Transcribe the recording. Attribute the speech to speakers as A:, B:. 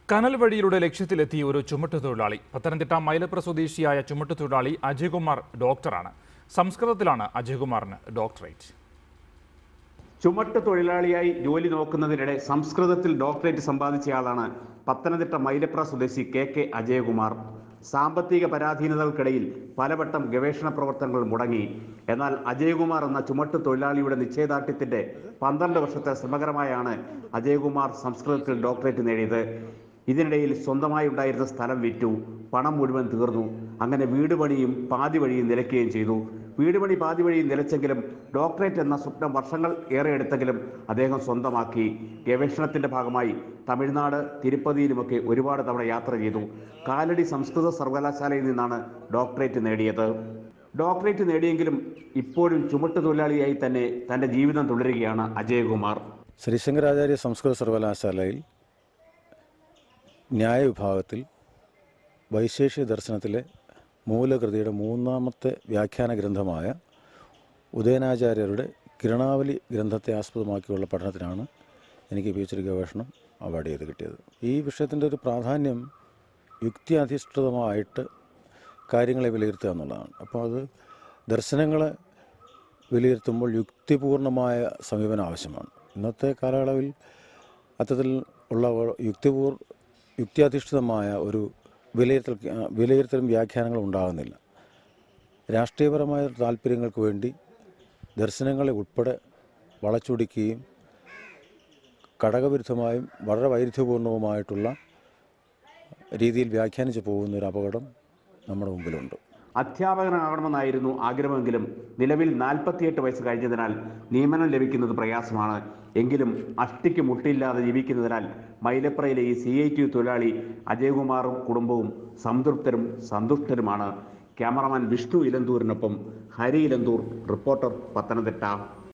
A: കനൽ വഴിയിലൂടെ ലക്ഷ്യത്തിലെത്തിയ ഒരു ചുമട്ടുതൊഴിലാളി പത്തനംതിട്ട മൈലപ്ര സ്വദേശിയായ ചുമട്ടുതൊഴിലാളി അജയ്കുമാർ ഡോക്ടറാണ് സംസ്കൃതത്തിലാണ് അജയ്കുമാറിന് ഡോക്ടറേറ്റ്
B: ചുമട്ട് തൊഴിലാളിയായി ജോലി നോക്കുന്നതിനിടെ സംസ്കൃതത്തിൽ ഡോക്ടറേറ്റ് സമ്പാദിച്ചയാളാണ് പത്തനംതിട്ട മൈലപ്ര സ്വദേശി കെ കെ അജയകുമാർ സാമ്പത്തിക പരാധീനതകൾക്കിടയിൽ പലവട്ടം ഗവേഷണ പ്രവർത്തനങ്ങൾ മുടങ്ങി എന്നാൽ അജയകുമാർ എന്ന ചുമട്ട് തൊഴിലാളിയുടെ നിശ്ചയദാർഢ്യത്തിന്റെ പന്ത്രണ്ട് വർഷത്തെ ശ്രമകരമായാണ് അജയകുമാർ സംസ്കൃതത്തിൽ ഡോക്ടറേറ്റ് നേടിയത് ഇതിനിടയിൽ സ്വന്തമായി ഉണ്ടായിരുന്ന സ്ഥലം വിറ്റു പണം മുഴുവൻ തീർന്നു അങ്ങനെ വീട് പണിയും പാതി വഴിയും നിലയ്ക്കുകയും ചെയ്തു വീട് പണി പാതി വഴിയും നിലച്ചെങ്കിലും ഡോക്ടറേറ്റ് എന്ന സ്വപ്നം വർഷങ്ങൾ ഏറെ എടുത്തെങ്കിലും അദ്ദേഹം സ്വന്തമാക്കി ഗവേഷണത്തിന്റെ ഭാഗമായി തമിഴ്നാട് തിരുപ്പതിയിലുമൊക്കെ ഒരുപാട് തവണ യാത്ര ചെയ്തു കാലടി സംസ്കൃത സർവകലാശാലയിൽ നിന്നാണ് ഡോക്ടറേറ്റ് നേടിയത് ഡോക്ടറേറ്റ് നേടിയെങ്കിലും ഇപ്പോഴും ചുമട്ടുതൊഴിലാളിയായി തന്നെ തന്റെ ജീവിതം തുടരുകയാണ് അജയകുമാർ
C: ശ്രീശങ്കരാചാര്യ സംസ്കൃത സർവകലാശാലയിൽ ന്യായവിഭാഗത്തിൽ വൈശേഷിക ദർശനത്തിലെ മൂലകൃതിയുടെ മൂന്നാമത്തെ വ്യാഖ്യാന ഗ്രന്ഥമായ ഉദയനാചാര്യരുടെ കിരണാവലി ഗ്രന്ഥത്തെ ആസ്പദമാക്കിയുള്ള പഠനത്തിനാണ് എനിക്ക് പി എച്ച് ഡി ഗവേഷണം അവാർഡ് ചെയ്ത് കിട്ടിയത് ഈ വിഷയത്തിൻ്റെ ഒരു പ്രാധാന്യം യുക്തിയധിഷ്ഠിതമായിട്ട് കാര്യങ്ങളെ വിലയിരുത്തുക എന്നുള്ളതാണ് അപ്പോൾ അത് ദർശനങ്ങളെ വിലയിരുത്തുമ്പോൾ യുക്തിപൂർണമായ സമീപനം ആവശ്യമാണ് ഇന്നത്തെ കാലയളവിൽ അത്തരത്തിൽ ഉള്ള യുക്തിപൂർ യുക്തിയധിഷ്ഠിതമായ ഒരു വിലയിരുത്തൽ വിലയിരുത്തലും വ്യാഖ്യാനങ്ങളും ഉണ്ടാകുന്നില്ല രാഷ്ട്രീയപരമായ താല്പര്യങ്ങൾക്ക് വേണ്ടി ദർശനങ്ങളെ ഉൾപ്പെടെ വളച്ചൊടിക്കുകയും ഘടകവിരുദ്ധമായും വളരെ വൈരുദ്ധ്യപൂർണവുമായിട്ടുള്ള രീതിയിൽ വ്യാഖ്യാനിച്ചു പോകുന്ന ഒരു അപകടം നമ്മുടെ മുമ്പിലുണ്ട്
B: അധ്യാപകനാകണമെന്നായിരുന്നു ആഗ്രഹമെങ്കിലും നിലവിൽ നാൽപ്പത്തിയെട്ട് വയസ്സ് കഴിഞ്ഞതിനാൽ നിയമനം ലഭിക്കുന്നത് പ്രയാസമാണ് എങ്കിലും അഷ്ടിക്ക് മുട്ടില്ലാതെ ജീവിക്കുന്നതിനാൽ മൈലപ്രയിലെ ഈ സി ഐ ടി തൊഴിലാളി അജയകുമാറും കുടുംബവും സംതൃപ്തരും സന്തുഷ്ടരുമാണ് ക്യാമറമാൻ വിഷ്ണു ഇലന്തൂരിനൊപ്പം ഹരി ഇലന്തൂർ റിപ്പോർട്ടർ പത്തനംതിട്ട